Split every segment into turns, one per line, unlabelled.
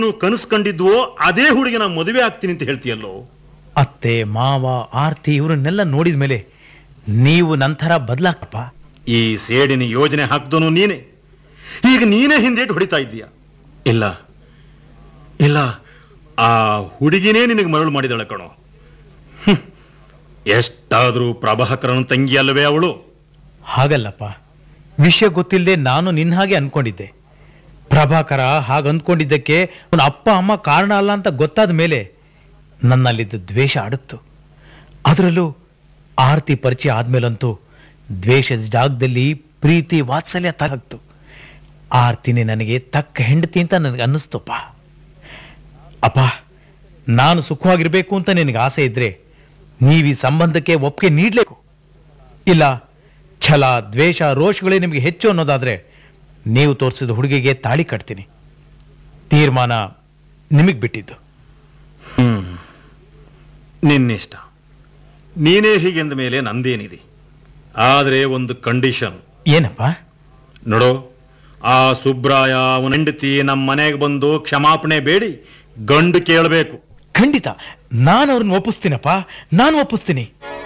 ನೀನು ಕನಸು ಕಂಡಿದ್ವೋ ಅದೇ ಹುಡುಗಿನ ಮದುವೆ ಆಗ್ತೀನಿ ಅಂತ ಹೇಳ್ತೀಯಲ್ಲೋ
ಅತ್ತೆ ಮಾವ ಆರ್ತಿ ಇವರನ್ನೆಲ್ಲ ನೋಡಿದ ಮೇಲೆ ನೀವು ನಂತರ ಬದಲಾಕಪ್ಪ
ಈ ಸೇಡಿನ ಯೋಜನೆ ಹಾಕ್ದನು ನೀನೆ ಈಗ ನೀನೇ ಹಿಂದೇಟು ಹೊಡಿತಾ ಇದ್ದೀಯ ಇಲ್ಲ ಇಲ್ಲ ಆ ಹುಡುಗಿನೇ ನಿನಗೆ ಮರಳು ಮಾಡಿದಳ ಕಣೋ ಹ್ಮ್. ಎಷ್ಟಾದ್ರೂ ಪ್ರಭಾಕರನ ತಂಗಿ ಅಲ್ಲವೇ ಅವಳು
ಹಾಗಲ್ಲಪ್ಪ ವಿಷಯ ಗೊತ್ತಿಲ್ಲದೆ ನಾನು ನಿನ್ನ ಹಾಗೆ ಅನ್ಕೊಂಡಿದ್ದೆ ಪ್ರಭಾಕರ ಹಾಗೆ ಅಂದ್ಕೊಂಡಿದ್ದಕ್ಕೆ ಅವನ ಅಪ್ಪ ಅಮ್ಮ ಕಾರಣ ಅಲ್ಲ ಅಂತ ಗೊತ್ತಾದ ಮೇಲೆ ನನ್ನಲ್ಲಿದ್ದ ದ್ವೇಷ ಅಡಗ್ತು ಅದರಲ್ಲೂ ಆರತಿ ಪರಿಚಯ ಆದ್ಮೇಲಂತೂ ದ್ವೇಷದ ಜಾಗದಲ್ಲಿ ಪ್ರೀತಿ ವಾತ್ಸಲ್ಯ ತಾಗ್ತು ಆರ್ತಿನೇ ನನಗೆ ತಕ್ಕ ಹೆಂಡತಿ ಅಂತ ನನಗೆ ಅನ್ನಿಸ್ತಪ್ಪ ಅಪ್ಪ ನಾನು ಸುಖವಾಗಿರ್ಬೇಕು ಅಂತ ನಿನಗೆ ಆಸೆ ಇದ್ರೆ ನೀವು ಈ ಸಂಬಂಧಕ್ಕೆ ಒಪ್ಪಿಗೆ ನೀಡಲೇಕು ಇಲ್ಲ ಛಲ ದ್ವೇಷ ರೋಷಗಳೇ ನಿಮಗೆ ಹೆಚ್ಚು ಅನ್ನೋದಾದ್ರೆ ನೀವು ತೋರಿಸಿದ ಹುಡುಗಿಗೆ ತಾಳಿ ಕಟ್ತೀನಿ ತೀರ್ಮಾನ ನಿಮಗೆ ಬಿಟ್ಟಿದ್ದು
ಹ್ಮ್ ನಿನ್ನಿಷ್ಟ ನೀನೇ ಹೀಗೆಂದ ಮೇಲೆ ನಂದೇನಿದೆ ಆದರೆ ಒಂದು ಕಂಡೀಷನ್
ಏನಪ್ಪ
ನೋಡೋ ಆ ಸುಬ್ರಾಯ ಅವನ ಹೆಂಡತಿ ನಮ್ಮ ಮನೆಗೆ ಬಂದು ಕ್ಷಮಾಪಣೆ ಬೇಡಿ ಗಂಡು ಕೇಳಬೇಕು
ಖಂಡಿತ ನಾನು ಅವ್ರನ್ನ ಒಪ್ಪಿಸ್ತೀನಪ್ಪ ನಾನು ಒಪ್ಪಿಸ್ತೀನಿ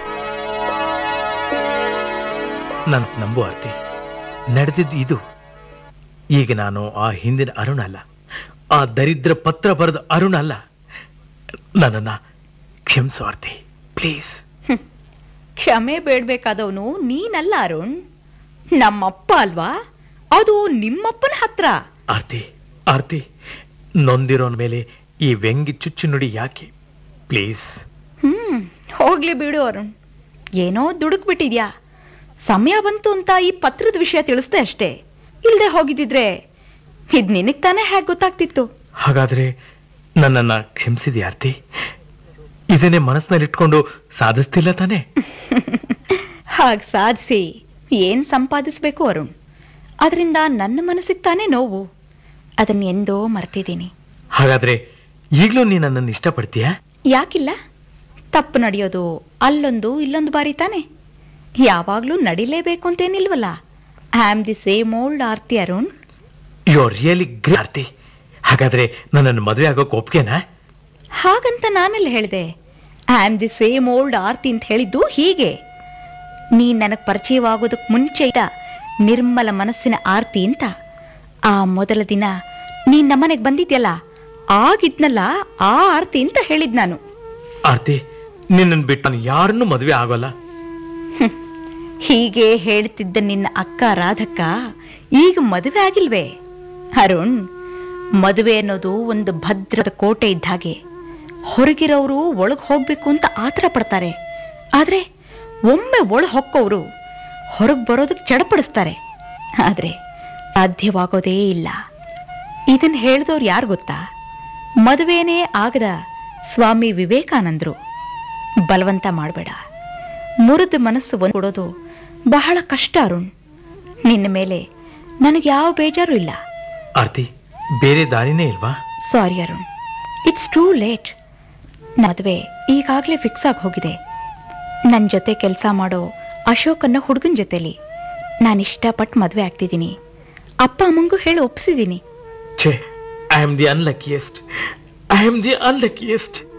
ನಾನು ನಂಬು ಆರ್ತಿ ನಡೆದಿದ್ದು ಇದು ಈಗ ನಾನು ಆ ಹಿಂದಿನ ಅರುಣ ಅಲ್ಲ ಆ ದರಿದ್ರ ಪತ್ರ ಬರೆದ ಅರುಣ ಅಲ್ಲ ನನ್ನನ್ನ ಕ್ಷಮಿಸು ಆರ್ತಿ ಪ್ಲೀಸ್
ಕ್ಷಮೆ ಬೇಡ್ಬೇಕಾದವನು ನೀನಲ್ಲ ಅರುಣ್ ನಮ್ಮಪ್ಪ ಅಲ್ವಾ ಅದು ನಿಮ್ಮಪ್ಪನ ಹತ್ರ
ಆರ್ತಿ ಆರ್ತಿ ನೊಂದಿರೋನ್ ಮೇಲೆ ಈ ವ್ಯಂಗ್ಯ ಚುಚ್ಚು ನುಡಿ ಯಾಕೆ ಪ್ಲೀಸ್
ಹ್ಮ್ ಹೋಗ್ಲಿ ಬಿಡು ಅರುಣ್ ಏನೋ ದುಡುಕ್ಬಿಟ್ಟಿದ್ಯಾ ಸಮಯ ಬಂತು ಅಂತ ಈ ಪತ್ರದ ವಿಷಯ ತಿಳಿಸ್ದೆ ಅಷ್ಟೇ ಇಲ್ದೆ ಹೋಗಿದ್ದಿದ್ರೆ ಇದ್ ನಿನಗ್ ತಾನೇ ಹೇಗೆ ಗೊತ್ತಾಗ್ತಿತ್ತು
ಹಾಗಾದ್ರೆ ನನ್ನನ್ನ ಕ್ಷಮಿಸಿದ್ಯಾ ಆರ್ತಿ ಇದನ್ನೇ ಮನಸ್ಸಿನಲ್ಲಿ ಇಟ್ಕೊಂಡು ಸಾಧಿಸ್ತಿಲ್ಲ ತಾನೇ
ಹಾಗೆ ಸಾಧಿಸಿ ಏನ್ ಸಂಪಾದಿಸ್ಬೇಕು ಅರುಣ್ ಅದರಿಂದ ನನ್ನ ಮನಸ್ಸಿಗೆ ತಾನೇ ನೋವು ಅದನ್ನ ಎಂದೋ ಮರ್ತಿದ್ದೀನಿ
ಹಾಗಾದ್ರೆ ಈಗಲೂ ನೀ ನನ್ನನ್ನು ಇಷ್ಟಪಡ್ತೀಯಾ
ಯಾಕಿಲ್ಲ ತಪ್ಪು ನಡೆಯೋದು ಅಲ್ಲೊಂದು ಇಲ್ಲೊಂದು ಬಾರಿ ತಾನೆ ಯಾವಾಗ್ಲೂ ನಡಿಲೇಬೇಕು ಅಂತೇನಿಲ್ವಲ್ಲ I am the same old Aarti Arun
you are really great Aarti ಹಾಗಾದ್ರೆ ನನ್ನನ್ನು ಮದುವೆ ಆಗೋಕೆ ಒಪ್ಗೆನಾ
ಹಾಗಂತ ನಾನೆಲ್ಲ ಹೇಳಿದೆ I am the same old Aarti ಅಂತ ಹೇಳಿದ್ದು ಹೀಗೆ ನೀನ್ ನನಗೆ ಪರಿಚಯವಾಗೋದಕ್ಕೆ ಮುಂಚೆ ಇದ್ದ ನಿರ್ಮಲ ಮನಸ್ಸಿನ ಆರ್ತಿ ಅಂತ ಆ ಮೊದಲ ದಿನ ನೀನ್ ನಮ್ಮನೆಗೆ ಬಂದಿದ್ಯಲ್ಲ ಆಗಿದ್ನಲ್ಲ ಆ ಆರ್ತಿ ಅಂತ ಹೇಳಿದ್ ನಾನು
ಆರ್ತಿ ನಿನ್ನನ್ನು ಬಿಟ್ಟು ನಾನು ಯಾರನ್ನೂ ಮದುವೆ ಆಗೋಲ್ಲ
ಹೀಗೆ ಹೇಳ್ತಿದ್ದ ನಿನ್ನ ಅಕ್ಕ ರಾಧಕ್ಕ ಈಗ ಮದುವೆ ಆಗಿಲ್ವೇ ಅರುಣ್ ಮದುವೆ ಅನ್ನೋದು ಒಂದು ಭದ್ರದ ಕೋಟೆ ಇದ್ದ ಹಾಗೆ ಹೊರಗಿರೋರು ಒಳಗೆ ಹೋಗ್ಬೇಕು ಅಂತ ಆತರ ಪಡ್ತಾರೆ ಆದ್ರೆ ಒಮ್ಮೆ ಒಳ ಹೊಕ್ಕೋರು ಹೊರಗೆ ಬರೋದಕ್ಕೆ ಚಡಪಡಿಸ್ತಾರೆ ಆದ್ರೆ ಸಾಧ್ಯವಾಗೋದೇ ಇಲ್ಲ ಇದನ್ನ ಹೇಳಿದವ್ರು ಯಾರು ಗೊತ್ತಾ ಮದುವೆನೇ ಆಗದ ಸ್ವಾಮಿ ವಿವೇಕಾನಂದರು ಬಲವಂತ ಮಾಡಬೇಡ ಮುರಿದ ಮನಸ್ಸು ಒಂದು ಕೊಡೋದು ಬಹಳ ಕಷ್ಟ ಅರುಣ್ ನಿನ್ನ ಮೇಲೆ ನನಗೆ ಯಾವ ಬೇಜಾರು ಇಲ್ಲ
ಆರ್ತಿ ಬೇರೆ ದಾರಿನೇ ಇಲ್ವಾ
sorry Arun it's too late ಮದುವೆ ಈಗಾಗಲೇ ಫಿಕ್ಸ್ ಆಗಿ ಹೋಗಿದೆ ನನ್ನ ಜೊತೆ ಕೆಲಸ ಮಾಡೋ ಅಶೋಕನ್ನ ಹುಡುಗನ ಜೊತೆಲಿ ನಾನು ಇಷ್ಟಪಟ್ಟು ಮದುವೆ ಆಗ್ತಿದ್ದೀನಿ ಅಪ್ಪ ಅಮ್ಮಂಗೂ ಹೇಳಿ ಒಪ್ಸಿದ್ದೀನಿ
ಛೇ I am the unluckiest I am the ಅನ್ಲಕ್ಕಿಯೆಸ್ಟ್